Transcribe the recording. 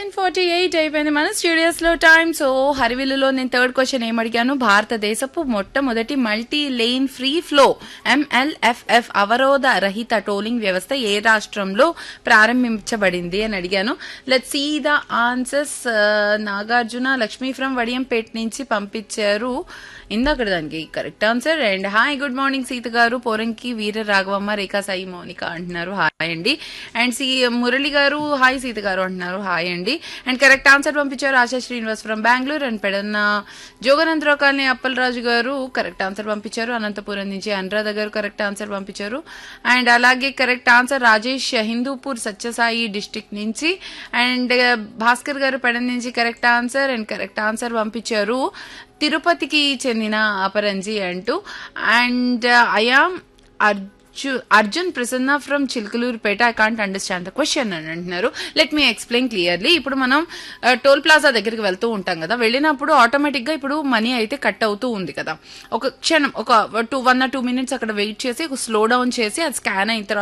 nine forty eight అయిపోయింది మన studios లో టైం సో హరివిల్లులో నేను థర్డ్ క్వశ్చన్ ఏం అడిగాను భారతదేశపు మొట్టమొదటి multi lane free flow MLFF అవరోధ రహిత టోలింగ్ వ్యవస్థ ఏ రాష్ట్రంలో ప్రారంభించబడింది అని అడిగాను let see the answers Nagarjuna Lakshmi from Vadiyampeta నుంచి పంపించారు ఇందాక దానికి correct answer and hi good morning Sita garu Poranki వీర రాఘవమ్మ రేఖా సాయి మౌనిక అంటున్నారు హాయ్ అండి అండ్ సి మురళి గారు హాయ్ సీత గారు అంటున్నారు హాయ్ అండి అండ్ కరెక్ట్ ఆన్సర్ పంపించారు ఆశా శ్రీనివాస్ ఫ్రమ్ బెంగళూరు అండ్ పెడన్న జోగనంతరావు colony Appalaraju garu correct answer పంపించారు అనంతపురం నుంచి అనురాధ గారు కరెక్ట్ ఆన్సర్ పంపించారు అండ్ అలాగే correct answer Rajesh Hindupur Sathya Sai district నుంచి అండ్ భాస్కర్ గారు పెడ నుంచి correct answer and correct answer పంపించారు తిరుపతికి చెందిన అపరంజి అంటూ అండ్ ఐఆమ్ అర్జు Arjun Prasanna from Chilakaluripet I can't understand the question అని అంటున్నారు లెట్ మీ ఎక్స్ప్లెయిన్ క్లియర్లీ ఇప్పుడు మనం టోల్ ప్లాజా దగ్గరికి వెళ్తూ ఉంటాం కదా వెళ్ళినప్పుడు ఆటోమేటిక్ గా ఇప్పుడు మనీ అయితే కట్ అవుతూ ఉంది కదా ఒక క్షణం ఒక two one or two minutes అక్కడ వెయిట్ చేసి ఒక స్లో డౌన్ చేసి అది స్కాన్ అయిన తర్వాత